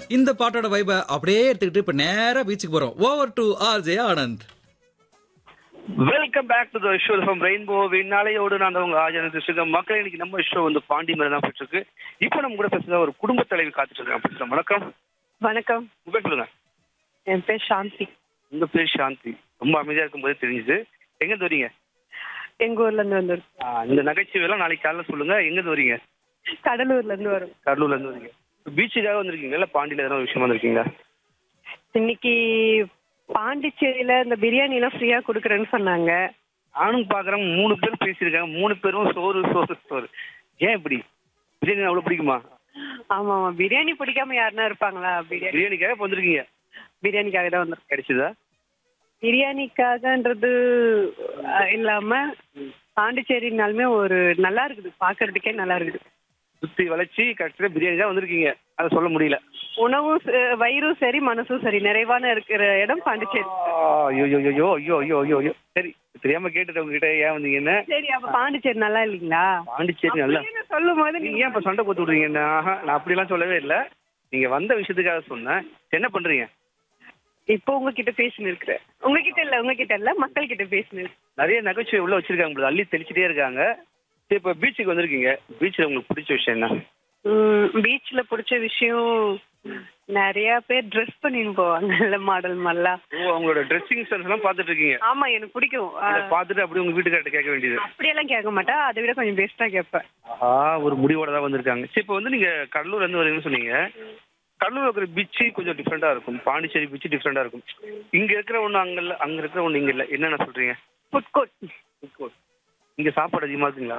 இந்த பாட்டோட வைப அப்படியே எடுத்துக்கிட்டு இப்ப நேரா பீச்சுக்கு போறோம் over to RJ Anand welcome back to the show from Rainbow நாளையோடு நான் உங்க ஆஜன சுகம் மக்கள் இன்னைக்கு நம்ம ஷோ வந்து பாண்டி மேல தான் போயிட்டு இருக்கு இப்போ நம்ம கூட பேசுறது ஒரு குடும்ப தலைவி காத்துட்டு இருக்காங்க பேசுறோம் வணக்கம் வணக்கம் உங்க பேர் சொல்லுங்க என் பேர் சாந்தி உங்க பேர் சாந்தி ரொம்ப அமைதியா இருக்கும் போதே தெரிஞ்சுது எங்க இருந்து வரீங்க எங்க ஊர்ல இருந்து வந்திருக்கோம் ஆ, இந்த நகைச்சுவை எல்லாம் நாளைக்கு காலைல சொல்லுங்க எங்க இருந்து வரீங்க கடலூர்ல இருந்து வரும் கடலூர்ல இருந்து வரீங்க பீச்சுக்காக வந்திருக்கீங்க இல்ல பாண்டியில எதனா ஒரு விஷயமா வந்திருக்கீங்க இன்னைக்கு பாண்டிச்சேரியில இந்த பிரியாணி எல்லாம் ஃப்ரீயா குடுக்கறேன்னு சொன்னாங்க நானும் பாக்குறேன் மூணு பேர் பேசியிருக்காங்க மூணு பேரும் சோறு சோறு சோறு ஏன் இப்படி பிரியாணி அவ்வளவு பிடிக்குமா ஆமா ஆமா பிரியாணி பிடிக்காம யாருன்னா இருப்பாங்களா பிரியாணி பிரியாணிக்காக இப்ப வந்திருக்கீங்க பிரியாணிக்காக தான் வந்திருக்கோம் கிடைச்சதா பிரியாணிக்காகன்றது அஹ், இல்லாம பாண்டிச்சேரினாலுமே ஒரு நல்லா இருக்குது பாக்குறதுக்கே நல்லா இருக்குது சுத்தி வளைச்சி கரெக்டா பிரியாணி தான் வந்திருக்கீங்க அதை சொல்ல முடியல உணவும் ச- வயிறும் சரி மனசும் சரி நிறைவான இருக்கிற இடம் பாண்டிச்சேரி ஐயோ ஐயோ ஐயோ ஐயோ ஐயோ ஐயோ ஐயோ சரி தெரியாம கேட்டுட்டு உங்ககிட்ட ஏன் வந்தீங்கன்னு சரி அப்ப பாண்டிச்சேரி நல்லா இல்லைங்களா பாண்டிச்சேரி நல்லா அப்படின்னு சொல்லும் போது நீங்க ஏன் இப்ப சண்டை போட்டு விடுறீங்க ஆஹா, நான் அப்படிலாம் சொல்லவே இல்ல நீங்க வந்த விஷயத்துக்காக சொன்னேன் என்ன பண்றீங்க இப்போ உங்ககிட்ட பேசினு இருக்கிறேன் உங்ககிட்ட இல்ல உங்ககிட்ட இல்ல மக்கள் கிட்ட பேசினு நிறைய நகைச்சுவை உள்ள வச்சிருக்காங்க போல, அள்ளி தெளிச்சிட்டே இருக்காங்க சரி இப்ப பீச்சுக்கு வந்திருக்கீங்க பீச்ல உங்களுக்கு பிடிச்ச விஷயம் என்ன பீச்ல பிடிச்ச விஷயம் நிறைய பேர் ட்ரெஸ் பண்ணின்னு போவாங்கல்ல மாடல் மாதிரிலாம் ஓ அவங்களோட ட்ரெஸ்ஸிங் சென்ஸ் எல்லாம் பாத்துட்டு இருக்கீங்க ஆமா எனக்கு பிடிக்கும் இதை பார்த்துட்டு அப்படியே உங்க வீட்டுக்கார்ட்ட கேட்க வேண்டியது அப்படியெல்லாம் கேட்க மாட்டேன் அதை விட கொஞ்சம் பெஸ்டா கேட்பேன் ஆஹா ஒரு முடிவோட தான் வந்திருக்காங்க சரி இப்போ வந்து நீங்க கடலூர்ல இருந்து வரீங்கன்னு சொன்னீங்க கடலூர் இருக்கிற பீச்சு கொஞ்சம் டிஃப்ரெண்டா இருக்கும் பாண்டிச்சேரி பீச் டிஃப்ரெண்டா இருக்கும் இங்க இருக்கிற ஒண்ணு அங்க இல்ல அங்க இருக்கிற ஒண்ணு இங்க இல்ல என்னென்ன சொல்றீங்க ஃபுட் கோர்ட் இங்க சாப்பாடு அதிகமா இருக்குங்களா